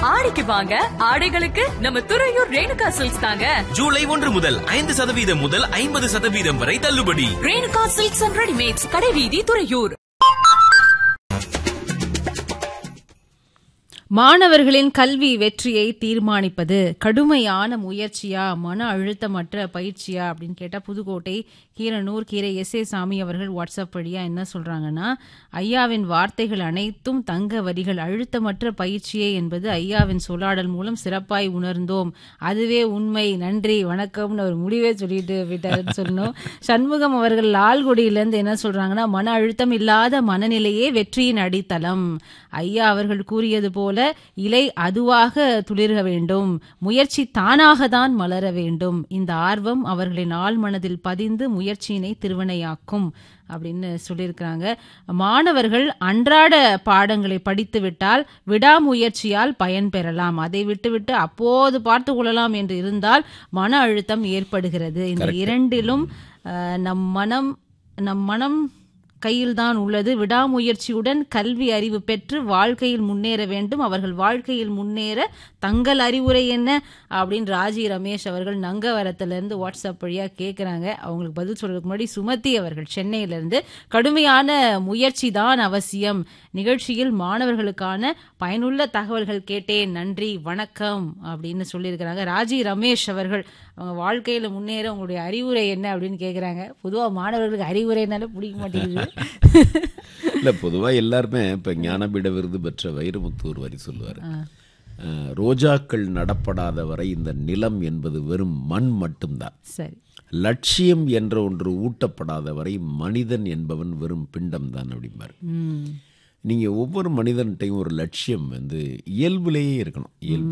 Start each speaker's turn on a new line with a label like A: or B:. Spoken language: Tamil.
A: ஆடிக்கு வாங்க ஆடைகளுக்கு நம்ம துறையூர் ரேணுகா சில்க்ஸ் தாங்க
B: ஜூலை ஒன்று முதல் ஐந்து சதவீதம் முதல் ஐம்பது சதவீதம் வரை தள்ளுபடி
A: ரேணுகா சில்க்ஸ் அண்ட் ரெடிமேட்ஸ் கடைவீதி துறையூர்
C: மாணவர்களின் கல்வி வெற்றியை தீர்மானிப்பது கடுமையான முயற்சியா மன அழுத்தமற்ற பயிற்சியா அப்படின்னு கேட்டா புதுக்கோட்டை கீரனூர் கீரை எஸ் ஏ சாமி அவர்கள் வாட்ஸ்அப் வழியா என்ன சொல்றாங்கன்னா ஐயாவின் வார்த்தைகள் அனைத்தும் தங்க வரிகள் அழுத்தமற்ற பயிற்சியே என்பது ஐயாவின் சொல்லாடல் மூலம் சிறப்பாய் உணர்ந்தோம் அதுவே உண்மை நன்றி வணக்கம்னு ஒரு முடிவே சொல்லிட்டு விட்டாருன்னு சொல்லணும் சண்முகம் அவர்கள் லால்குடியிலேருந்து என்ன சொல்றாங்கன்னா மன அழுத்தம் இல்லாத மனநிலையே வெற்றியின் அடித்தளம் ஐயா அவர்கள் கூறியது போல இலை அதுவாக துளிர வேண்டும் முயற்சி தானாக தான் மலர வேண்டும் இந்த ஆர்வம் அவர்களின் ஆழ் மனதில் பதிந்து முயற்சியினை திருவினையாக்கும் அப்படின்னு சொல்லியிருக்கிறாங்க மாணவர்கள் அன்றாட பாடங்களை படித்து விட்டால் விடாமுயற்சியால் பயன் பெறலாம் அதை விட்டுவிட்டு அப்போது பார்த்து கொள்ளலாம் என்று இருந்தால் மன அழுத்தம் ஏற்படுகிறது இந்த இரண்டிலும் அஹ், நம் மனம் நம் மனம் கையில்தான் உள்ளது விடாமுயற்சியுடன் கல்வி அறிவு பெற்று வாழ்க்கையில் முன்னேற வேண்டும் அவர்கள் வாழ்க்கையில் முன்னேற தங்கள் அறிவுரை என்ன அப்படின்னு ராஜி ரமேஷ் அவர்கள் நங்கவரத்திலிருந்து வாட்ஸ்அப் வழியா கேட்குறாங்க அவங்களுக்கு பதில் சொல்றதுக்கு முன்னாடி சுமதி அவர்கள் சென்னையிலிருந்து கடுமையான முயற்சி தான் அவசியம் நிகழ்ச்சியில் மாணவர்களுக்கான பயனுள்ள தகவல்கள் கேட்டேன் நன்றி வணக்கம் அப்படின்னு சொல்லியிருக்கிறாங்க ராஜி ரமேஷ் அவர்கள் அவங்க வாழ்க்கையில முன்னேற உங்களுடைய அறிவுரை என்ன அப்படின்னு கேட்குறாங்க பொதுவா மாணவர்களுக்கு அறிவுரைனாலே பிடிக்க மாட்டேங்குது
D: இல்ல பொதுவா எல்லாருமே இப்ப ஞானபீட விருது பெற்ற வைரமுத்து ஒரு வரி சொல்லுவார் ரோஜாக்கள் நடப்படாத வரை இந்த நிலம் என்பது வெறும் மண் மட்டும்தான்
C: சரி
D: லட்சியம் என்ற ஒன்று ஊட்டப்படாத வரை மனிதன் என்பவன் வெறும் பிண்டம் தான் அப்படிம்பார்
C: ம்
D: நீங்க ஒவ்வொரு மனிதன்கிட்டையும் ஒரு லட்சியம் வந்து இயல்புலேயே இருக்கணும் இயல்பு